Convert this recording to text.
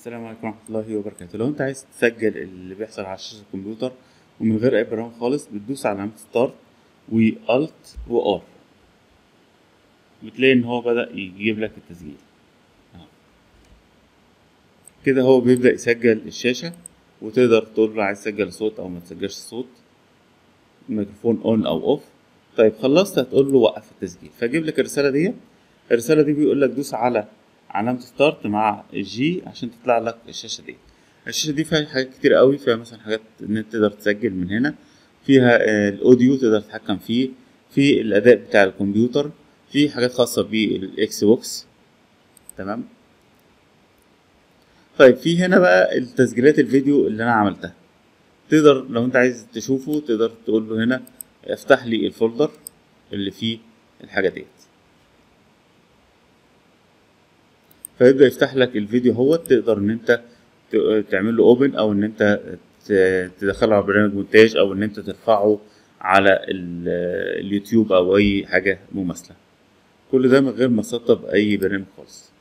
السلام عليكم ورحمة الله وبركاته لو انت عايز تسجل اللي بيحصل على شاشة الكمبيوتر ومن غير اي برنامج خالص بتدوس على علامة ستارت والت وار بتلاقي ان هو بدأ يجيب لك التسجيل اهو. كده هو بيبدأ يسجل الشاشة وتقدر تقول له عايز تسجل صوت او ما تسجلش صوت الميكروفون اون او اوف طيب خلصت هتقول له وقف التسجيل فيجيب لك الرسالة دي الرسالة دي بيقول لك دوس على علامة ستارت مع جي عشان تطلع لك الشاشة دي الشاشة دي فيها حاجات كتير قوي فيها مثلا حاجات ان انت تقدر تسجل من هنا فيها آه، الاوديو تقدر تتحكم فيه في الاداء بتاع الكمبيوتر في حاجات خاصة بالاكس بوكس تمام طيب في هنا بقى التسجيلات الفيديو اللي انا عملتها تقدر لو انت عايز تشوفه تقدر تقول له هنا افتح لي الفولدر اللي فيه الحاجة ديت فيبدأ يفتح لك الفيديو هو تقدر ان انت ت- تعمل له اوبن او ان انت ت- تدخله على برنامج مونتاج او ان انت ترفعه على ال- اليوتيوب او اي حاجة مماثلة كل ده من غير ما تسطب اي برنامج خالص